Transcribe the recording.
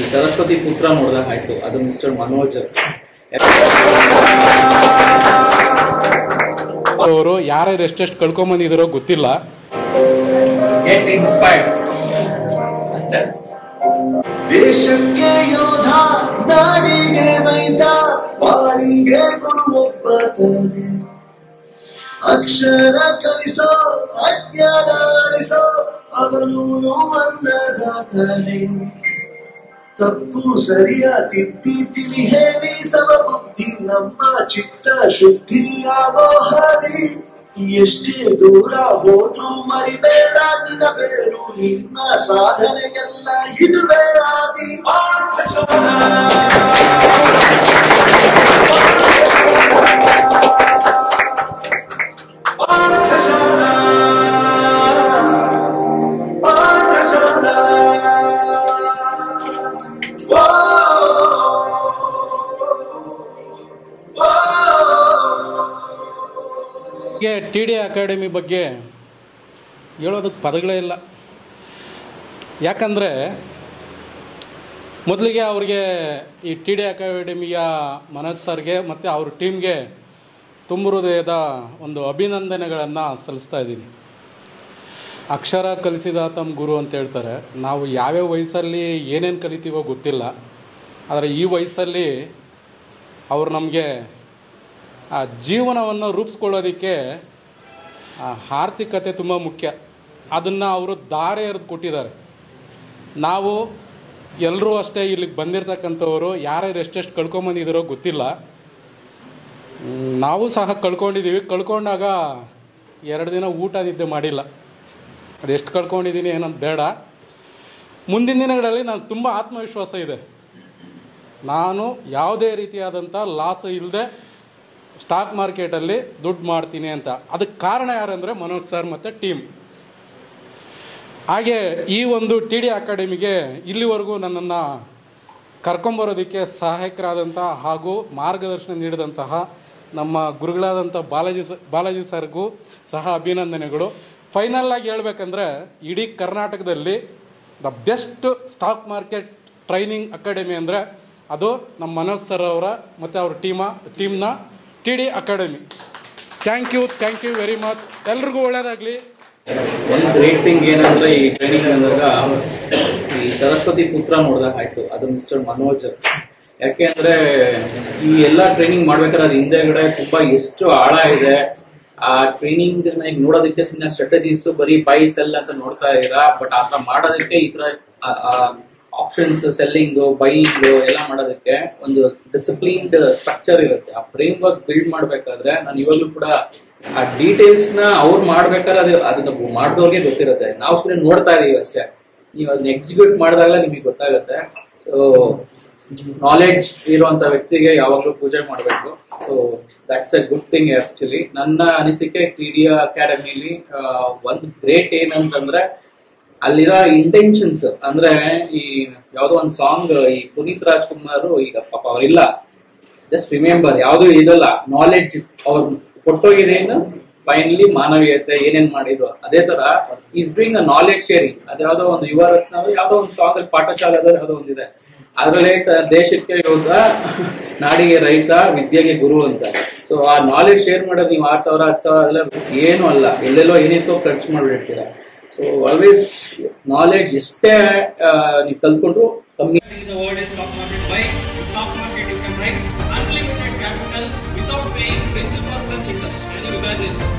ಸರಸ್ವತಿ ಪುತ್ರ ನೋಡಿದಾಗ ಆಯ್ತು ಅದು ಮಿಸ್ಟರ್ ಮನೋಜ್ ಅವರು ಯಾರ್ಯಾರು ಎಷ್ಟೆಷ್ಟು ಕಳ್ಕೊಂಬಂದಿದಾರೋ ಗೊತ್ತಿಲ್ಲ ಗೆಟ್ ಇನ್ಸ್ಪೈರ್ಡ್ ಅಷ್ಟೇ ದೇಶಕ್ಕೆ ಯೋಧ ನಾಡಿಗೆ ನೈತ ಬಾಳಿಗೆ ಗುರು ಒಬ್ಬ ತಾನೆ ಅಕ್ಷರ ಕಲಿಸೋ ಅಜ್ಞಾನ ಅಳಿಸೋ ಅವನೂನು ಅನ್ನದಾತನೆ ತಪ್ಪು ಸರಿಯ ತಿದ್ದಿ ತಿಳಿ ಹೇಳಿ ಸಮ ಬುದ್ಧಿ ನಮ್ಮ ಚಿತ್ತ ಶುದ್ಧಿಯಾಗೋ ಹಾದಿ ಎಷ್ಟೇ ದೂರ ಹೋದ್ರೂ ಮರಿಬೇಡ ನಿನ್ನ ಬೇಡು ನಿನ್ನ ಸಾಧನೆಗೆಲ್ಲ ಇದುವೇ ಆದಿ ಪಾಠಶಾಲಾ ಪಾಠಶಾಲಾ ಪಾಠಶಾಲಾ ಓ ಓ ಹೀಗೆ ಟಿ ಡಿ ಅಕಾಡೆಮಿ ಬಗ್ಗೆ ಹೇಳೋದಕ್ಕೆ ಪದಗಳೇ ಇಲ್ಲ ಯಾಕಂದರೆ ಮೊದಲಿಗೆ ಅವ್ರಿಗೆ ಈ ಟಿ ಡಿ ಅಕಾಡೆಮಿಯ ಮನೋಜ್ ಸರ್ಗೆ ಮತ್ತು ಅವ್ರ ಟೀಮ್ಗೆ ತುಂಬ ಹೃದಯದ ಒಂದು ಅಭಿನಂದನೆಗಳನ್ನು ಸಲ್ಲಿಸ್ತಾ ಇದ್ದೀನಿ ಅಕ್ಷರ ಕಲಿಸಿದ ತಮ್ಮ ಗುರು ಅಂತ ಹೇಳ್ತಾರೆ ನಾವು ಯಾವ್ಯಾವ ವಯಸ್ಸಲ್ಲಿ ಏನೇನು ಕಲಿತೀವೋ ಗೊತ್ತಿಲ್ಲ ಆದರೆ ಈ ವಯಸ್ಸಲ್ಲಿ ಅವರು ನಮಗೆ ಆ ಜೀವನವನ್ನು ರೂಪಿಸ್ಕೊಳ್ಳೋದಕ್ಕೆ ಆ ಆರ್ಥಿಕತೆ ತುಂಬ ಮುಖ್ಯ ಅದನ್ನು ಅವರು ದಾರೆ ಎರೆದು ಕೊಟ್ಟಿದ್ದಾರೆ ನಾವು ಎಲ್ಲರೂ ಅಷ್ಟೇ ಇಲ್ಲಿಗೆ ಬಂದಿರತಕ್ಕಂಥವರು ಯಾರ್ಯಾರು ಎಷ್ಟೆಷ್ಟು ಕಳ್ಕೊಂಬಂದಿದ್ದಾರೋ ಗೊತ್ತಿಲ್ಲ ಮ್, ನಾವು ಸಹ ಕಳ್ಕೊಂಡಿದ್ದೀವಿ ಕಳ್ಕೊಂಡಾಗ ಎರಡು ದಿನ ಊಟ ನಿದ್ದೆ ಮಾಡಿಲ್ಲ ಅದೆಷ್ಟು ಕಳ್ಕೊಂಡಿದ್ದೀನಿ ಏನಂತ ಬೇಡ ಮುಂದಿನ ದಿನಗಳಲ್ಲಿ ನಾನು ತುಂಬ ಆತ್ಮವಿಶ್ವಾಸ ಇದೆ ನಾನು ಯಾವುದೇ ರೀತಿಯಾದಂಥ ಲಾಸ್ ಇಲ್ಲದೆ ಸ್ಟಾಕ್ ಮಾರ್ಕೆಟಲ್ಲಿ ದುಡ್ಡು ಮಾಡ್ತೀನಿ ಅಂತ ಅದಕ್ಕೆ ಕಾರಣ ಯಾರಂದರೆ ಮನೋಜ್ ಸರ್ ಮತ್ತು ಟೀಮ್ ಹಾಗೆ ಈ ಒಂದು ಟಿ ಡಿ ಅಕಾಡೆಮಿಗೆ ಇಲ್ಲಿವರೆಗೂ ನನ್ನನ್ನು ಕರ್ಕೊಂಬರೋದಕ್ಕೆ ಸಹಾಯಕರಾದಂಥ ಹಾಗೂ ಮಾರ್ಗದರ್ಶನ ನೀಡಿದಂತಹ ನಮ್ಮ ಗುರುಗಳಾದಂಥ ಬಾಲಾಜಿ ಸ ಬಾಲಾಜಿ ಸರ್ಗೂ ಸಹ ಅಭಿನಂದನೆಗಳು ಫೈನಲ್ ಆಗಿ ಹೇಳ್ಬೇಕಂದ್ರೆ ಇಡೀ ಕರ್ನಾಟಕದಲ್ಲಿ the best stock market training academy ಅಂದರೆ ಅದು ನಮ್ಮ ಮನೋಜ್ ಸರ್ ಅವರ ಮತ್ತು ಅವ್ರ ಟೀಮ ಟೀಮ್ನ T D academy thank you thank you very much ಎಲ್ರಿಗೂ ಒಳ್ಳೆಯದಾಗಲಿ ಒಂದು ಗ್ರೇಟ್ ಥಿಂಗ್ ಏನಂದ್ರೆ ಈ ಟ್ರೈನಿಂಗ್ ಅಂದಾಗ ಈ ಸರಸ್ವತಿ ಪುತ್ರ ನೋಡಿದಾಗ ಆಯ್ತು ಅದು ಮಿಸ್ಟರ್ ಮನೋಜ್ ಯಾಕೆ ಅಂದ್ರೆ ಈ ಎಲ್ಲಾ ಟ್ರೈನಿಂಗ್ ಮಾಡ್ಬೇಕಾದ್ರೆ ಅದ್ ಹಿಂದೆಗಡೆ ತುಂಬಾ ಎಷ್ಟು ಆಳ ಇದೆ ಆ ಟ್ರೈನಿಂಗ್ ಈಗ ನೋಡೋದಕ್ಕೆ ಸುಮ್ಮನೆ ಸ್ಟ್ರಾಟಜೀಸ್ ಬರೀ ಬೈ ಸೆಲ್ ಅಂತ ನೋಡ್ತಾ ಇದ್ದೀರಾ ಬಟ್ ಆತರ ಮಾಡೋದಕ್ಕೆ ಈ ತರ ಆಪ್ಷನ್ಸ್ ಸೆಲ್ಲಿಂಗ್ ಬೈಯಿಂಗ್ ಎಲ್ಲ ಮಾಡೋದಕ್ಕೆ ಒಂದು ಡಿಸಿಪ್ಲಿನ್ಡ್ ಸ್ಟ್ರಕ್ಚರ್ ಇರುತ್ತೆ ಆ ಫ್ರೇಮ್ ವರ್ಕ್ ಬಿಲ್ಡ್ ಮಾಡ್ಬೇಕಾದ್ರೆ ನಾನು ಇವಾಗಲೂ ಕೂಡ ಆ ಡೀಟೇಲ್ಸ್ ನ ಅವ್ರು ಮಾಡ್ಬೇಕಾದ್ರೆ ಅದು ಅದನ್ನ ಮಾಡಿದವ್ರಿಗೆ ಗೊತ್ತಿರುತ್ತೆ ನಾವು ಸುಮ್ಮನೆ ನೋಡ್ತಾ ಇದೀವಿ ಅಷ್ಟೇ ನೀವು ಅದನ್ನ ಎಕ್ಸಿಕ್ಯೂಟ್ ಮಾಡಿದಾಗಲೇ ನಿಮಗೆ ಗೊತ್ತಾಗುತ್ತೆ ಸೊ ನಾಲೆಡ್ಜ್ ಇರುವಂತ ವ್ಯಕ್ತಿಗೆ ಯಾವಾಗಲೂ ಪೂಜೆ ಮಾಡಬೇಕು so that's a good thing actually ನನ್ನ ಅನಿಸಿಕೆ ಟಿ ಡಿ ಅಕಾಡೆಮಿಲಿ ಒಂದು ಗ್ರೇಟ್ ಏನಂತಂದ್ರೆ ಅಲ್ಲಿರೋ ಇಂಟೆನ್ಷನ್ಸ್ ಅಂದ್ರೆ ಈ ಯಾವ್ದೋ ಒಂದು ಸಾಂಗ್ ಈ ಪುನೀತ್ ರಾಜ್ಕುಮಾರ್ ಈಗ ಪಾಪ ಅವರಿಲ್ಲ ಜಸ್ಟ್ ರಿಮೆಂಬರ್ ಯಾವ್ದು ಇದಲ್ಲ ನಾಲೆಡ್ಜ್ ಅವ್ರು ಕೊಟ್ಟೋಗಿದೇನು ಫೈನಲಿ ಮಾನವೀಯತೆ ಏನೇನ್ ಮಾಡಿದ್ರು ಅದೇ ತರ is doing a knowledge sharing ಅದ್ಯಾವ್ದೋ ಒಂದು ಯುವ ರತ್ನ ಯಾವ್ದೋ ಒಂದು ಸಾಂಗ್ ಪಾಠಶಾಲೆ ಯಾವ್ದೋ ಒಂದಿದೆ ಅದ್ರಲ್ಲಿ ಹೇಳ್ತಾರೆ, ದೇಶಕ್ಕೆ ಯೋಧ ನಾಡಿಗೆ ರೈತ ವಿದ್ಯೆಗೆ ಗುರು ಅಂತ ಸೊ ಆ ನಾಲೆಡ್ಜ್ ಶೇರ್ ಮಾಡೋದು ನೀವು ಆರ್ ಸಾವಿರ ಹತ್ತು ಸಾವಿರ ಎಲ್ಲ ಏನು ಅಲ್ಲ ಎಲ್ಲೆಲ್ಲೋ ಏನಿತ್ತೋ ಖರ್ಚು ಮಾಡ್ಬಿಡ್ತೀರಾ ಸೊ ಆಲ್ವೇಸ್ ನಾಲೆಡ್ಜ್ ಎಷ್ಟೇ ಆ, ನೀವು ಕಲ್ತ್ಕೊಂಡ್ರು ಕಮ್ಮಿ in the world is stock market buy. In stock market you can raise unlimited capital without paying principal plus interest. Can you imagine?